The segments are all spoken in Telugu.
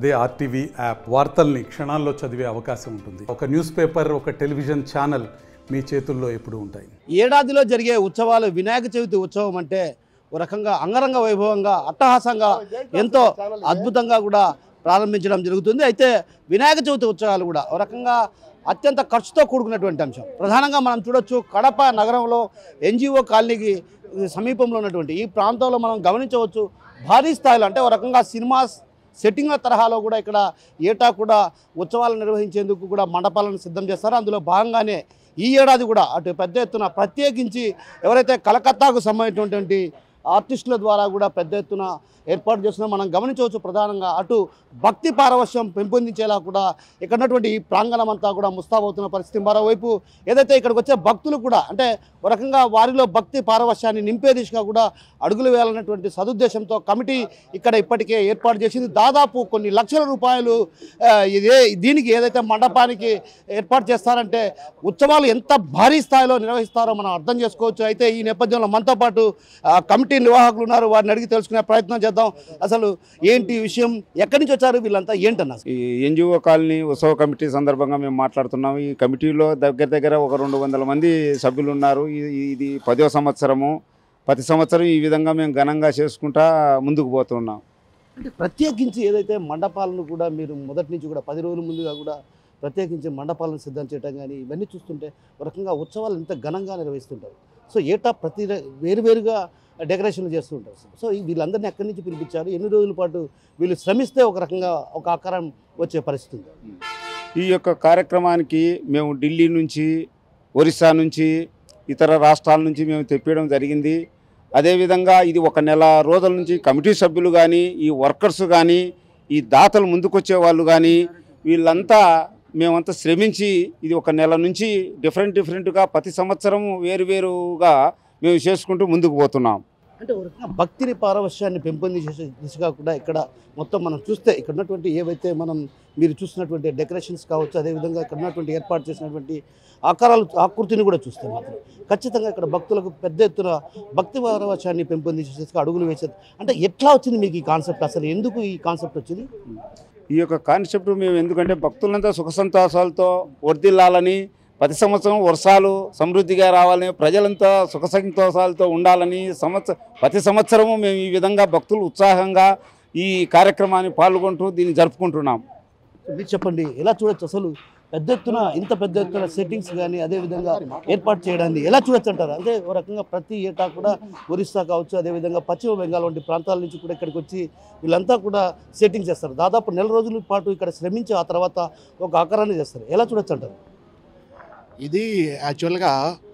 అదే ఆర్టీవీ యాప్ వార్తల్ని క్షణాల్లో చదివే అవకాశం ఉంటుంది ఒక న్యూస్ పేపర్ ఒక టెలివిజన్ ఛానల్ మీ చేతుల్లో ఎప్పుడూ ఉంటాయి ఏడాదిలో జరిగే ఉత్సవాలు వినాయక చవితి ఉత్సవం అంటే ఒక రకంగా అంగరంగ వైభవంగా అట్టహాసంగా ఎంతో అద్భుతంగా కూడా ప్రారంభించడం జరుగుతుంది అయితే వినాయక చవితి ఉత్సవాలు కూడా ఒక రకంగా అత్యంత ఖర్చుతో కూడుకున్నటువంటి అంశం ప్రధానంగా మనం చూడొచ్చు కడప నగరంలో ఎన్జిఓ కాలనీకి సమీపంలో ఉన్నటువంటి ఈ ప్రాంతంలో మనం గమనించవచ్చు భారీ స్థాయిలో అంటే ఒక రకంగా సినిమా సెట్టింగ్ల తరహాలో కూడా ఇక్కడ ఏటా కూడా ఉత్సవాలు నిర్వహించేందుకు కూడా మండపాలను సిద్ధం చేస్తారు అందులో భాగంగానే ఈ ఏడాది కూడా అటు పెద్ద ఎత్తున ప్రత్యేకించి ఎవరైతే కలకత్తాకు సంబంధించినటువంటి ఆర్టిస్టుల ద్వారా కూడా పెద్ద ఎత్తున ఏర్పాటు చేస్తున్నాం మనం గమనించవచ్చు ప్రధానంగా అటు భక్తి పారవశ్యం పెంపొందించేలా కూడా ఇక్కడ ఉన్నటువంటి ఈ ప్రాంగణం అంతా కూడా ముస్తాబవుతున్న పరిస్థితి మరోవైపు ఏదైతే ఇక్కడికి వచ్చే భక్తులు కూడా అంటే ఒక రకంగా వారిలో భక్తి పారవశ్యాన్ని నింపే దిశగా కూడా అడుగులు వేయాలన్నటువంటి సదుద్దేశంతో కమిటీ ఇక్కడ ఇప్పటికే ఏర్పాటు చేసింది దాదాపు కొన్ని లక్షల రూపాయలు ఆ, ఇదే దీనికి ఏదైతే మండపానికి ఏర్పాటు చేస్తారంటే ఉత్సవాలు ఎంత భారీ స్థాయిలో నిర్వహిస్తారో మనం అర్థం చేసుకోవచ్చు అయితే ఈ నేపథ్యంలో మనతో పాటు ఆ, కమిటీ నిర్వాహకులు ఉన్నారు వారిని అడిగి తెలుసుకునే ప్రయత్నం చేద్దాం అసలు ఏంటి ఈ విషయం ఎక్కడి నుంచి వచ్చారు వీళ్ళంతా ఏంటన్నా ఈ ఎన్జిఓ కాలనీ ఉత్సవ కమిటీ సందర్భంగా మేము మాట్లాడుతున్నాం ఈ కమిటీలో దగ్గర దగ్గర ఒక రెండు వందల మంది సభ్యులు ఉన్నారు ఇది ఇది పదో సంవత్సరము ప్రతి సంవత్సరం ఈ విధంగా మేము ఘనంగా చేసుకుంటా ముందుకు పోతున్నాం అంటే ప్రత్యేకించి ఏదైతే మండపాలను కూడా మీరు మొదటి నుంచి కూడా పది రోజుల ముందుగా కూడా ప్రత్యేకించి మండపాలను సిద్ధం చేయడం కానీ ఇవన్నీ చూస్తుంటే ఒక రకంగా ఉత్సవాలు ఎంత ఘనంగా నిర్వహిస్తుంటారు సో ఏటా ప్రతి ర- వేరువేరుగా డెకరేషన్లు చేస్తుంటారు సో ఈ వీళ్ళందరినీ ఎక్కడి నుంచి పిలిపించారు ఎన్ని రోజుల పాటు వీళ్ళు శ్రమిస్తే ఒక రకంగా ఒక ఆకారం వచ్చే పరిస్థితి ఉంది ఈ యొక్క కార్యక్రమానికి మేము ఢిల్లీ నుంచి ఒరిస్సా నుంచి ఇతర రాష్ట్రాల నుంచి మేము తెప్పించడం జరిగింది అదేవిధంగా ఇది ఒక నెల రోజుల నుంచి కమిటీ సభ్యులు కానీ ఈ వర్కర్స్ కానీ ఈ దాతలు ముందుకొచ్చే వాళ్ళు కానీ వీళ్ళంతా మేమంతా శ్రమించి ఇది ఒక నెల నుంచి డిఫరెంట్ డిఫరెంట్గా ప్రతి సంవత్సరం వేరువేరుగా మేము చేసుకుంటూ ముందుకు పోతున్నాం అంటే ఒక రకంగా భక్తిని పారవశ్యాన్ని పెంపొందించే దిశగా కూడా ఇక్కడ మొత్తం మనం చూస్తే ఇక్కడ ఉన్నటువంటి ఏవైతే మనం మీరు చూసినటువంటి డెకరేషన్స్ కావచ్చు అదేవిధంగా ఇక్కడ ఉన్నటువంటి ఏర్పాటు చేసినటువంటి ఆకారాలు ఆకృతిని కూడా చూస్తే మాత్రం ఖచ్చితంగా ఇక్కడ భక్తులకు పెద్ద ఎత్తున భక్తి పారవశ్యాన్ని పెంపొందించే దిశగా అడుగులు వేసేది అంటే ఎట్లా వచ్చింది మీకు ఈ కాన్సెప్ట్ అసలు ఎందుకు ఈ కాన్సెప్ట్ వచ్చింది ఈ యొక్క కాన్సెప్ట్ మేము ఎందుకంటే భక్తులంతా సుఖ సంతోషాలతో వర్ధిల్లాలని ప్రతి సంవత్సరం వర్షాలు సమృద్ధిగా రావాలని ప్రజలంతా సుఖ సంతోషాలతో ఉండాలని సంవత్సరం ప్రతి సంవత్సరము మేము ఈ విధంగా భక్తులు ఉత్సాహంగా ఈ కార్యక్రమాన్ని పాల్గొంటూ దీన్ని జరుపుకుంటున్నాం మీరు చెప్పండి ఎలా చూడొచ్చు అసలు పెద్ద ఎత్తున ఇంత పెద్ద ఎత్తున సెట్టింగ్స్ కానీ అదేవిధంగా ఏర్పాటు చేయడాన్ని ఎలా చూడొచ్చు అంటారు అంటే ఒక రకంగా ప్రతి ఏటా కూడా ఒరిస్సా కావచ్చు అదేవిధంగా పశ్చిమ బెంగాల్ వంటి ప్రాంతాల నుంచి కూడా ఇక్కడికి వచ్చి వీళ్ళంతా కూడా సెట్టింగ్ చేస్తారు దాదాపు నెల రోజుల పాటు ఇక్కడ శ్రమించి ఆ తర్వాత ఒక ఆకారాన్ని చేస్తారు ఎలా చూడొచ్చు అంటారు ఇది యాక్చువల్గా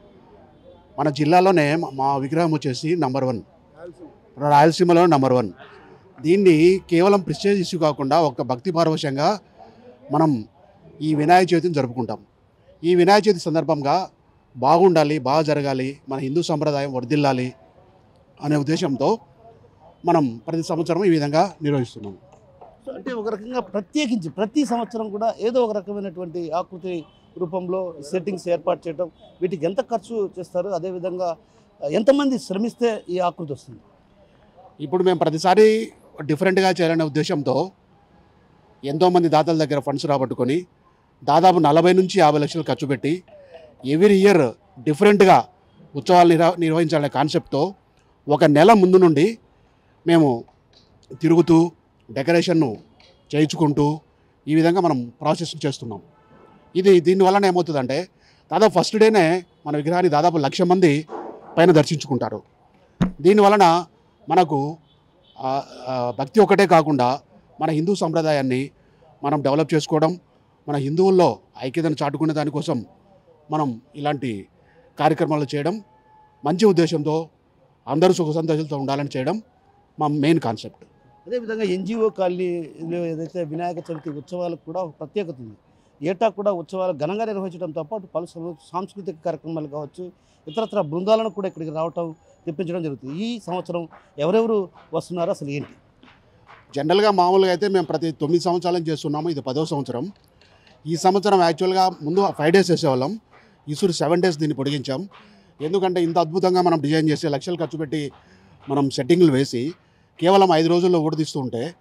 మన జిల్లాలోనే మా- మా విగ్రహం వచ్చేసి నంబర్ వన్ రాయలసీమలో నంబర్ వన్ దీన్ని కేవలం ప్రిస్టేజ్ ఇష్యూ కాకుండా ఒక భక్తి పారవశ్యంగా మనం ఈ వినాయక చవితిని జరుపుకుంటాం ఈ వినాయక చవితి సందర్భంగా బాగుండాలి బాగా జరగాలి మన హిందూ సంప్రదాయం వర్ధిల్లాలి అనే ఉద్దేశంతో మనం ప్రతి సంవత్సరం ఈ విధంగా నిర్వహిస్తున్నాం సో అంటే ఒక రకంగా ప్రత్యేకించి ప్రతి సంవత్సరం కూడా ఏదో ఒక రకమైనటువంటి ఆకృతి రూపంలో సెట్టింగ్స్ ఏర్పాటు చేయడం వీటికి ఎంత ఖర్చు చేస్తారు అదేవిధంగా ఎంతమంది శ్రమిస్తే ఈ ఆకృతి వస్తుంది ఇప్పుడు మేము ప్రతిసారి డిఫరెంట్గా చేయాలనే ఉద్దేశంతో ఎంతోమంది దాతల దగ్గర ఫండ్స్ రాబట్టుకొని దాదాపు నలభై నుంచి యాభై లక్షలు ఖర్చు పెట్టి ఎవ్రీ ఇయర్ డిఫరెంట్గా ఉత్సవాలు నిర్వ నిర్వహించాలనే కాన్సెప్ట్తో ఒక నెల ముందు నుండి మేము తిరుగుతూ డెకరేషన్ను చేయించుకుంటూ ఈ విధంగా మనం ప్రాసెస్ చేస్తున్నాం ఇది దీనివలన ఏమవుతుందంటే దాదాపు ఫస్ట్ డేనే మన విగ్రహాన్ని దాదాపు లక్ష మంది పైన దర్శించుకుంటారు దీనివలన మనకు ఆ, ఆ, భక్తి ఒకటే కాకుండా మన హిందూ సంప్రదాయాన్ని మనం డెవలప్ చేసుకోవడం మన హిందువుల్లో ఐక్యతను చాటుకునే దానికోసం మనం ఇలాంటి కార్యక్రమాలు చేయడం మంచి ఉద్దేశంతో అందరూ సుఖ సంతోషాలతో ఉండాలని చేయడం మా మెయిన్ కాన్సెప్ట్ అదేవిధంగా ఎన్జిఓ కాలనీలో ఏదైతే వినాయక చవితి ఉత్సవాలకు కూడా ఒక ప్రత్యేకత ఉంది ఏటా కూడా ఉత్సవాలు ఘనంగా నిర్వహించడంతో పాటు పలు సం- సాంస్కృతిక కార్యక్రమాలు కావచ్చు ఇతరత్ర బృందాలను కూడా ఇక్కడికి రావటం తెప్పించడం జరుగుతుంది ఈ సంవత్సరం ఎవరెవరు వస్తున్నారో అసలు ఏంటి జనరల్గా మామూలుగా అయితే మేము ప్రతి తొమ్మిది సంవత్సరాలు చేస్తున్నాము ఇది పదో సంవత్సరం ఈ సంవత్సరం యాక్చువల్గా ముందు ఫైవ్ డేస్ వేసేవాళ్ళం ఈసారి సెవెన్ డేస్ దీన్ని పొడిగించాం ఎందుకంటే ఇంత అద్భుతంగా మనం డిజైన్ చేసి లక్షలు ఖర్చు పెట్టి మనం సెట్టింగ్లు వేసి కేవలం ఐదు రోజుల్లో ఊడదీస్తూ ఉంటే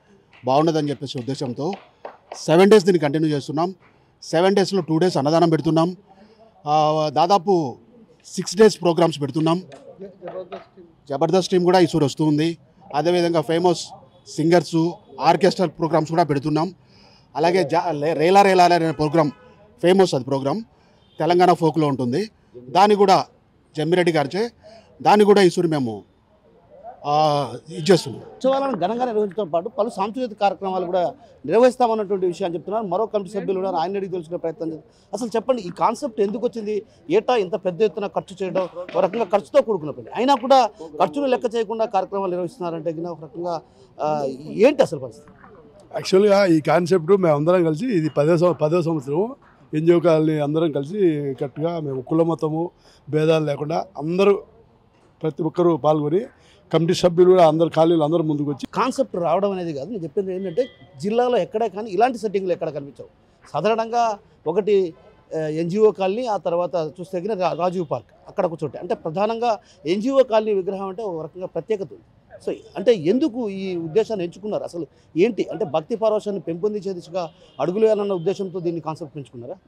బాగుండదని చెప్పేసి ఉద్దేశంతో సెవెన్ డేస్ దీన్ని కంటిన్యూ చేస్తున్నాం సెవెన్ డేస్లో టూ డేస్ అన్నదానం పెడుతున్నాం ఆ, దాదాపు సిక్స్ డేస్ ప్రోగ్రామ్స్ పెడుతున్నాం జబర్దస్త్ టీం కూడా ఈసారి వస్తూ ఉంది అదేవిధంగా ఫేమస్ సింగర్స్ ఆర్కెస్ట్రల్ ప్రోగ్రామ్స్ కూడా పెడుతున్నాం అలాగే జా లే- రేలా రేలా అనే ప్రోగ్రామ్ ఫేమస్ అది ప్రోగ్రామ్ తెలంగాణ ఫోక్లో ఉంటుంది దాన్ని కూడా జమ్మిరెడ్డి గారిచే దాన్ని కూడా ఈసారి మేము ఆ, ఇచ్చేస్తున్నాం ఉత్సవాలను ఘనంగా నిర్వహించడంతో పాటు పలు సాంస్కృతిక కార్యక్రమాలు కూడా నిర్వహిస్తామన్నటువంటి విషయాన్ని చెప్తున్నారు మరో కమిటీ సభ్యులు ఉన్నారు ఆయన అడిగి తెలుసుకునే ప్రయత్నం చేస్తారు అసలు చెప్పండి ఈ కాన్సెప్ట్ ఎందుకు వచ్చింది ఏటా ఇంత పెద్ద ఎత్తున ఖర్చు చేయడం ఒక రకంగా ఖర్చుతో కూడుకున్న పని అయినా కూడా ఖర్చును లెక్క చేయకుండా కార్యక్రమాలు నిర్వహిస్తున్నారంటే గిన ఒక రకంగా ఆ, ఏంటి అసలు పరిస్థితి యాక్చువల్గా ఈ కాన్సెప్ట్ మేము అందరం కలిసి ఇది పదో సం- పదో సంవత్సరం ఎన్జిఓ కాలనీ అందరం కలిసి కరెక్ట్గా మేము కుల మతము భేదాలు లేకుండా అందరూ ప్రతి ఒక్కరూ పాల్గొని కమిటీ సభ్యులు కూడా అందరు ఖాళీలు అందరూ ముందుకు వచ్చి కాన్సెప్ట్ రావడం అనేది కాదు నేను చెప్పింది ఏంటంటే జిల్లాలో ఎక్కడే కానీ ఇలాంటి సెట్టింగ్లు ఎక్కడ కనిపించవు సాధారణంగా ఒకటి ఎన్జిఓ కాలనీ ఆ తర్వాత చూస్తే తగిన రాజీవ్ పార్క్ అక్కడ ఒక చోట అంటే ప్రధానంగా ఎన్జిఓ కాలనీ విగ్రహం అంటే ఒక రకంగా ప్రత్యేకత ఉంది సో అంటే ఎందుకు ఈ ఉద్దేశాన్ని ఎంచుకున్నారు అసలు ఏంటి అంటే భక్తి పారవశాన్ని పెంపొందించే దిశగా అడుగులు వేయాలన్న ఉద్దేశంతో దీన్ని కాన్సెప్ట్ పెంచుకున్నారా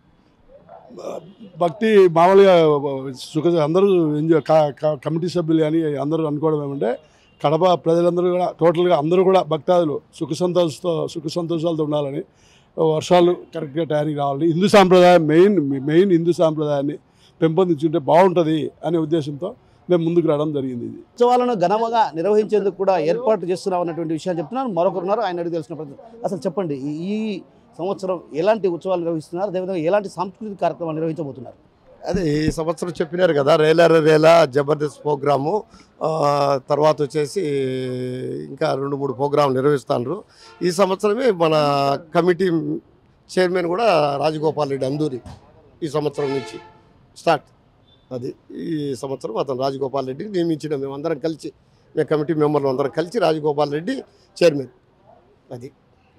భక్తి మామూలుగా సుఖ అందరూ ఎంజాయ్ క- క- కమిటీ సభ్యులు కానీ అందరూ అనుకోవడం ఏమంటే కడప ప్రజలందరూ కూడా టోటల్గా అందరూ కూడా భక్తాదులు సుఖ సంతోషంతో సుఖ సంతోషాలతో ఉండాలని వర్షాలు కరెక్ట్గా టైంకి రావాలని హిందూ సాంప్రదాయం మెయిన్ మెయిన్ హిందూ సాంప్రదాయాన్ని పెంపొందించుంటే బాగుంటుంది అనే ఉద్దేశంతో మేము ముందుకు రావడం జరిగింది ఇది ఉత్సవాలను ఘనంగా నిర్వహించేందుకు కూడా ఏర్పాటు చేస్తున్నాం అన్నటువంటి విషయాన్ని చెప్తున్నారు మరొకరు ఉన్నారు ఆయన అడిగి తెలిసిన ప్రతి అసలు చెప్పండి ఈ- ఈ సంవత్సరం ఎలాంటి ఉత్సవాలు నిర్వహిస్తున్నారు అదేవిధంగా ఎలాంటి సాంస్కృతిక కార్యక్రమాలు నిర్వహించబోతున్నారు అదే ఈ సంవత్సరం చెప్పినారు కదా రేలర్ రేలా జబర్దస్త్ ప్రోగ్రాము ఆ, తర్వాత వచ్చేసి ఇంకా రెండు మూడు ప్రోగ్రాంలు నిర్వహిస్తున్నారు ఈ సంవత్సరమే మన కమిటీ చైర్మన్ కూడా రాజగోపాల్ రెడ్డి అందూరి ఈ సంవత్సరం నుంచి స్టార్ట్ అది ఈ సంవత్సరం అతను రాజగోపాల్ రెడ్డిని నియమించిన మేమందరం కలిసి మేము కమిటీ మెంబర్లు అందరం కలిసి రాజగోపాల్ రెడ్డి చైర్మన్ అది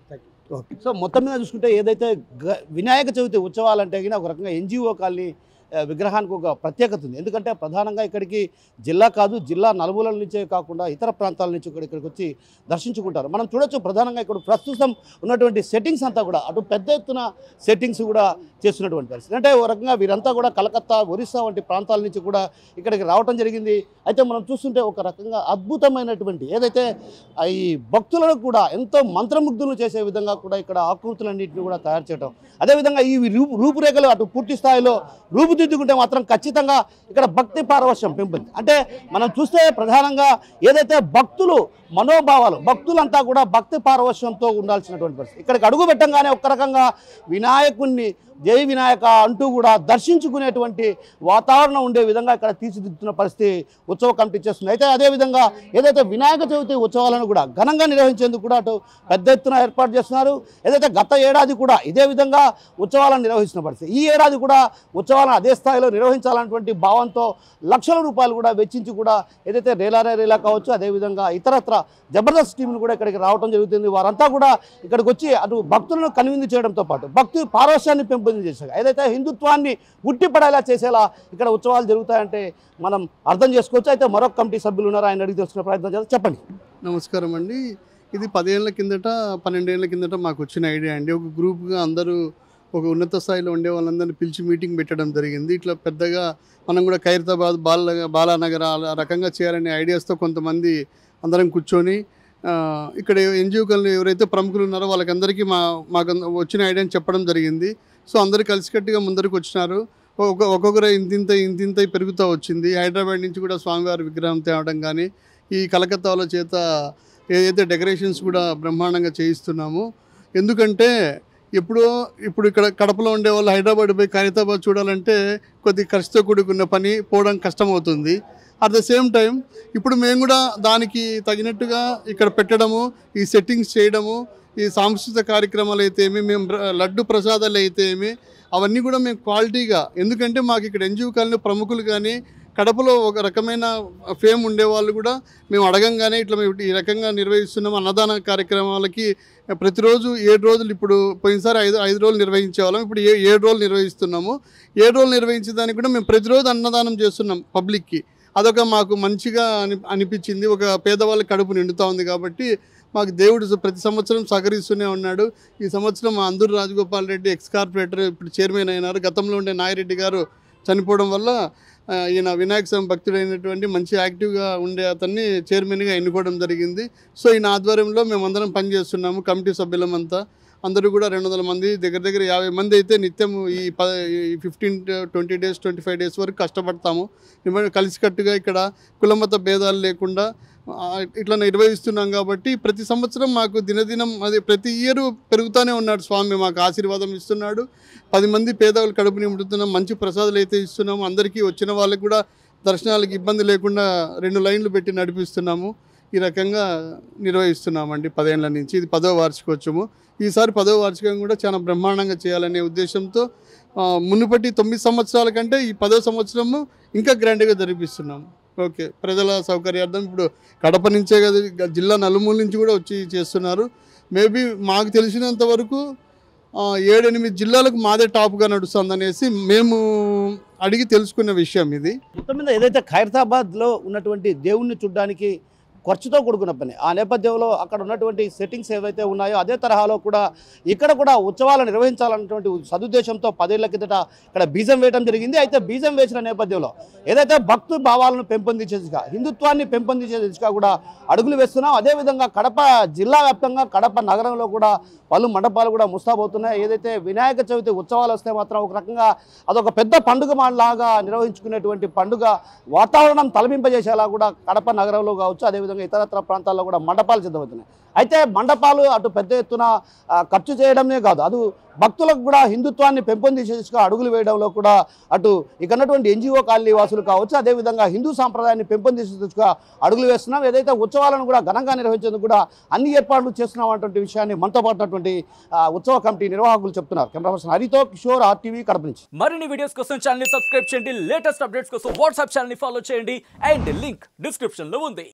సో మొత్తం మీద చూసుకుంటే ఏదైతే గ- వినాయక చవితి ఉత్సవాలు అంటే గిన ఒక రకంగా ఎన్జిఓ కాలనీ ఆ, విగ్రహానికి ఒక ప్రత్యేకత ఉంది ఎందుకంటే ప్రధానంగా ఇక్కడికి జిల్లా కాదు జిల్లా నలుమూలల నుంచే కాకుండా ఇతర ప్రాంతాల నుంచి ఇక్కడ ఇక్కడికి వచ్చి దర్శించుకుంటారు మనం చూడొచ్చు ప్రధానంగా ఇక్కడ ప్రస్తుతం ఉన్నటువంటి సెట్టింగ్స్ అంతా కూడా అటు పెద్ద ఎత్తున సెట్టింగ్స్ కూడా చేస్తున్నటువంటి పరిస్థితి అంటే ఒక రకంగా వీరంతా కూడా కలకత్తా ఒరిస్సా వంటి ప్రాంతాల నుంచి కూడా ఇక్కడికి రావటం జరిగింది అయితే మనం చూస్తుంటే ఒక రకంగా అద్భుతమైనటువంటి ఏదైతే ఆ ఈ భక్తులను కూడా ఎంతో మంత్రముగ్ధులు చేసే విధంగా కూడా ఇక్కడ ఆకృతులన్నింటినీ కూడా తయారు చేయడం అదేవిధంగా ఈ రూపు రూపురేఖలు అటు పూర్తి స్థాయిలో రూపుదిద్దుకుంటే మాత్రం ఖచ్చితంగా ఇక్కడ భక్తి పారవశ్యం పెంపుంది అంటే మనం చూస్తే ప్రధానంగా ఏదైతే భక్తులు మనోభావాలు భక్తులంతా కూడా భక్తి పారవశ్యంతో ఉండాల్సినటువంటి పరిస్థితి ఇక్కడికి అడుగు పెట్టంగానే ఒక్క రకంగా వినాయకుణ్ణి జై వినాయక అంటూ కూడా దర్శించుకునేటువంటి వాతావరణం ఉండే విధంగా ఇక్కడ తీర్చిదిద్దుతున్న పరిస్థితి ఉత్సవ కమిటీ చేస్తుంది అయితే అదేవిధంగా ఏదైతే వినాయక చవితి ఉత్సవాలను కూడా ఘనంగా నిర్వహించేందుకు కూడా అటు పెద్ద ఎత్తున ఏర్పాటు చేస్తున్నారు ఏదైతే గత ఏడాది కూడా ఇదే విధంగా ఉత్సవాలను నిర్వహిస్తున్న పరిస్థితి ఈ ఏడాది కూడా ఉత్సవాలను అదే స్థాయిలో నిర్వహించాలన్నటువంటి భావంతో లక్షల రూపాయలు కూడా వెచ్చించి కూడా ఏదైతే రేలారే రేలా కావచ్చు అదేవిధంగా ఇతరత్ర జబర్దస్త్ టీంలు కూడా ఇక్కడికి రావడం జరుగుతుంది వారంతా కూడా ఇక్కడికి వచ్చి అటు భక్తులను కనువిందు చేయడంతో పాటు భక్తి పారవశ్యాన్ని పెంపొందించేసారు ఏదైతే హిందుత్వాన్ని ఉట్టిపడేలా చేసేలా ఇక్కడ ఉత్సవాలు జరుగుతాయంటే మనం అర్థం చేసుకోవచ్చు అయితే మరొక కమిటీ సభ్యులు ఉన్నారు ఆయన అడిగి తెలుసుకునే ప్రయత్నం చేద్దాం చెప్పండి నమస్కారం అండి ఇది పదేళ్ల కిందట పన్నెండేళ్ల కిందట మాకు వచ్చిన ఐడియా అండి ఒక గ్రూప్గా అందరూ ఒక ఉన్నత స్థాయిలో ఉండే వాళ్ళందరినీ పిలిచి మీటింగ్ పెట్టడం జరిగింది ఇట్లా పెద్దగా మనం కూడా ఖైరతాబాద్ బాల బాలానగర్ ఆ రకంగా చేయాలనే ఐడియాస్తో కొంతమంది అందరం కూర్చొని ఆ, ఇక్కడ ఎన్జిఓ కళ్ళు ఎవరైతే ప్రముఖులు ఉన్నారో వాళ్ళకందరికీ మా మాకు వచ్చిన ఐడియాని చెప్పడం జరిగింది సో అందరూ కలిసికట్టుగా ముందరికి వచ్చినారు ఒక ఒక్కొక్కరు ఇంతింత ఇంతింత పెరుగుతూ వచ్చింది హైదరాబాద్ నుంచి కూడా స్వామివారి విగ్రహం తేవడం కానీ ఈ కలకత్తాలో చేత ఏదైతే డెకరేషన్స్ కూడా బ్రహ్మాండంగా చేయిస్తున్నాము ఎందుకంటే ఎప్పుడో ఇప్పుడు ఇక్కడ కడపలో ఉండే వాళ్ళు హైదరాబాద్ పోయి ఖైరతాబాద్ చూడాలంటే కొద్ది ఖర్చుతో కూడుకున్న పని పోవడం కష్టమవుతుంది అట్ ద సేమ్ టైం ఇప్పుడు మేము కూడా దానికి తగినట్టుగా ఇక్కడ పెట్టడము ఈ సెట్టింగ్స్ చేయడము ఈ సాంస్కృతిక కార్యక్రమాలు అయితే ఏమి మేము బ్ర- లడ్డు ప్రసాదాలు అయితే ఏమి అవన్నీ కూడా మేము క్వాలిటీగా ఎందుకంటే మాకు ఇక్కడ ఎన్జిఓ కాలనీ ప్రముఖులు కానీ కడపలో ఒక రకమైన ఫేమ్ ఉండేవాళ్ళు కూడా మేము అడగంగానే ఇట్లా మేము ఈ రకంగా నిర్వహిస్తున్నాం అన్నదాన కార్యక్రమాలకి ప్రతిరోజు ఏడు రోజులు ఇప్పుడు పోయినసారి ఐదు ఐదు రోజులు నిర్వహించే వాళ్ళం ఇప్పుడు ఏ ఏడు రోజులు నిర్వహిస్తున్నాము ఏడు రోజులు నిర్వహించే దానికి కూడా మేము ప్రతిరోజు అన్నదానం చేస్తున్నాం పబ్లిక్కి అదొక మాకు మంచిగా అని అనిపించింది ఒక పేదవాళ్ళ కడుపు నిండుతూ ఉంది కాబట్టి మాకు దేవుడు ప్రతి సంవత్సరం సహకరిస్తూనే ఉన్నాడు ఈ సంవత్సరం మా అందూరు రాజగోపాల్ రెడ్డి ఎక్స్ కార్పొరేటర్ ఇప్పుడు చైర్మన్ అయినారు గతంలో ఉండే నాగిరెడ్డి గారు చనిపోవడం వల్ల ఆ, ఈయన వినాయక స్వామి భక్తుడైనటువంటి మంచి యాక్టివ్గా ఉండే అతన్ని చైర్మన్గా ఎన్నుకోవడం జరిగింది సో ఈయన ఆధ్వర్యంలో మేమందరం పనిచేస్తున్నాము కమిటీ సభ్యులమంతా అందరూ కూడా రెండు వందల మంది దగ్గర దగ్గర యాభై మంది అయితే నిత్యం ఈ ప ఈ fifteen twenty days twenty five days వరకు కష్టపడతాము మేము కలిసికట్టుగా ఇక్కడ కులమత భేదాలు లేకుండా ఆ, ఇట్లా నిర్వహిస్తున్నాం కాబట్టి ప్రతి సంవత్సరం మాకు దినదినం అది ప్రతి ఇయర్ పెరుగుతూనే ఉన్నాడు స్వామి మాకు ఆశీర్వాదం ఇస్తున్నాడు పది మంది పేదవాళ్ళు కడుపు నింపుతున్నాం మంచి ప్రసాదాలు అయితే ఇస్తున్నాము అందరికీ వచ్చిన వాళ్ళకి కూడా దర్శనాలకు ఇబ్బంది లేకుండా రెండు లైన్లు పెట్టి నడిపిస్తున్నాము ఈ రకంగా నిర్వహిస్తున్నామండి పదేళ్ల నుంచి ఇది పదో వార్షికోత్సవము ఈసారి పదో వార్షికం కూడా చాలా బ్రహ్మాండంగా చేయాలనే ఉద్దేశంతో ఆ, మునుపటి తొమ్మిది సంవత్సరాల కంటే ఈ పదో సంవత్సరము ఇంకా గ్రాండ్గా జరిపిస్తున్నాము ఓకే ప్రజల సౌకర్యార్థం ఇప్పుడు కడప నుంచే కదా ఇక జిల్లా నలుమూల నుంచి కూడా వచ్చి చేస్తున్నారు మేబీ మాకు తెలిసినంత వరకు ఆ, ఏడెనిమిది జిల్లాలకు మాదే టాప్గా నడుస్తుంది అనేసి మేము అడిగి తెలుసుకున్న విషయం ఇది మొత్తం మీద ఏదైతే ఖైరతాబాద్లో ఉన్నటువంటి దేవుణ్ణి చూడడానికి ఖర్చుతో కూడుకున్న పని ఆ నేపథ్యంలో అక్కడ ఉన్నటువంటి సెట్టింగ్స్ ఏవైతే ఉన్నాయో అదే తరహాలో కూడా ఇక్కడ కూడా ఉత్సవాలు నిర్వహించాలన్నటువంటి సదుద్దేశంతో పదేళ్ల కిందట ఇక్కడ బీజం వేయడం జరిగింది అయితే బీజం వేసిన నేపథ్యంలో ఏదైతే భక్తు భావాలను పెంపొందించే దిశగా హిందుత్వాన్ని పెంపొందించే దిశగా కూడా అడుగులు వేస్తున్నాం అదేవిధంగా కడప జిల్లా వ్యాప్తంగా కడప నగరంలో కూడా పలు మండపాలు కూడా ముస్తాబోతున్నాయి ఏదైతే వినాయక చవితి ఉత్సవాలు వస్తే మాత్రం ఒక రకంగా అదొక పెద్ద పండుగ లాగా నిర్వహించుకునేటువంటి పండుగ వాతావరణం తలపింపజేసేలా కూడా కడప నగరంలో కావచ్చు అదేవిధంగా ఇతరత్ర ప్రాంతాల్లో కూడా మండపాలు సిద్ధమవుతున్నాయి అయితే మండపాలు అటు పెద్ద ఎత్తున ఆ, ఖర్చు చేయడమే కాదు అది భక్తులకు కూడా హిందుత్వాన్ని పెంపొందించే దిశగా అడుగులు వేయడంలో కూడా అటు ఇక్కడ ఉన్నటువంటి ఎన్జిఓ కాలనీ వాసులు కావచ్చు అదేవిధంగా హిందూ సాంప్రదాయాన్ని పెంపొందించే దిశగా అడుగులు వేస్తున్నాం ఏదైతే ఉత్సవాలను కూడా ఘనంగా నిర్వహించేందుకు కూడా అన్ని ఏర్పాట్లు చేస్తున్నాం అటువంటి విషయాన్ని మనతో పాటు ఉన్నటువంటి ఆ, ఉత్సవ కమిటీ నిర్వాహకులు చెప్తున్నారు కెమెరా పర్సన్ హరితో కిషోర్ ఆర్టీవీ కడప నుంచి మరిన్ని వీడియోస్ కోసం ఛానల్ ని సబ్స్క్రైబ్ చేయండి లేటెస్ట్ అప్డేట్స్ కోసం వాట్సాప్ ఛానల్ ని ఫాలో చేయండి అండ్ లింక్ డిస్క్రిప్షన్ లో ఉంది